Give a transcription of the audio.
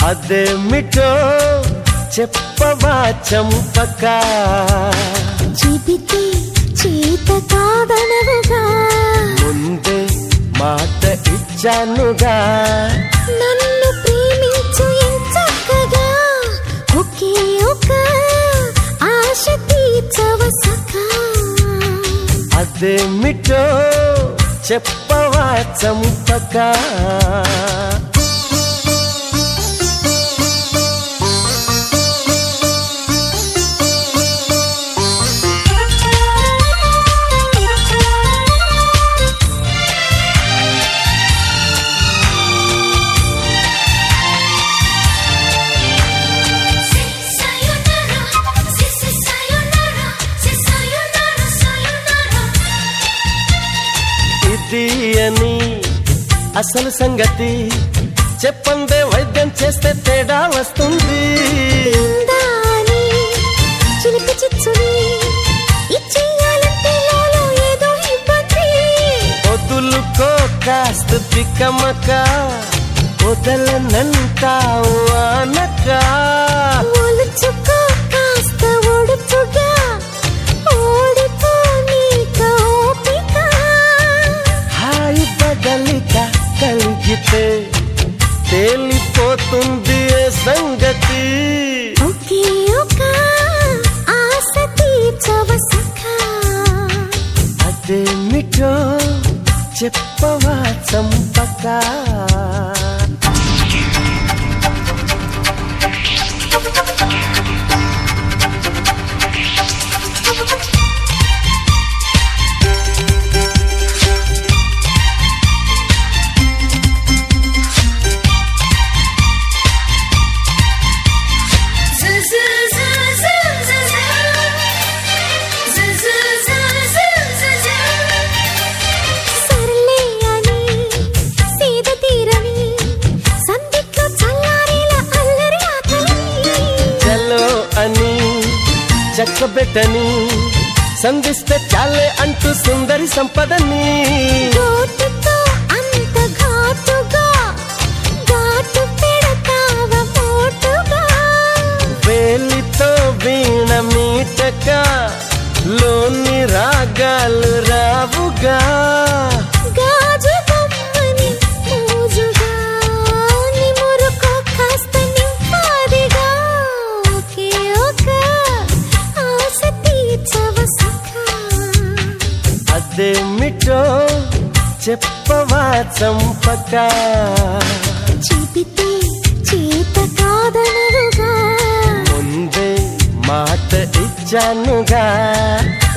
అదేమిటో చెప్పవా చంపక చెబితే చేత కాదనవుగా ముందే మాట ఇచ్చానుగా నన్ను ప్రేమించు ఎంచక్కగా ఒకే ఒక ఆశ తీర్చవ సఖా అదేమిటో చెప్పవా చంపక ఇది అని అసలు సంగతి చెప్పందే వైద్యం చేస్తే తేడా వస్తుంది ఇందాని చిలిపి చిచ్చుని ఇచ్చేయాలంటే లోలో ఏదో ఇబ్బంది వదులుకో కాస్త తిక్కమక వదలనంటావు అనక ఒలుచుకో కాస్త ఒడుచుగా ఓడిపో నీక ఓపిక హాయి బదలిక కలిగితే తేలిపోతుంది ఏ సంగతి ఒకే ఒక ఆశ తీర్చవ సఖా అదేమిటో చెప్పవా చంపక సర్లే అని సీద తీరని సందిట్లో చల్లారేల అల్లరి ఆకలి చలో అని చక్కబెట్టని సంధిస్తే చాలే అంటూ సుందరి సంపదని గోటుతో అంత ఘాటుగా ఘాటు పెడతావ మోటుగా వేలితో వీణ మీటక లోని రాగాలు రావుగా గాజు బొమ్మని మోజుగా నిమురుకో కాస్త నింపాదిగా ఒకే ఒక ఆశ తీర్చవ సఖా అదేమిటో చెప్పవా చంపక చెబితే చేత కాదనరుగా ముందే మాట ఇచ్చానుగా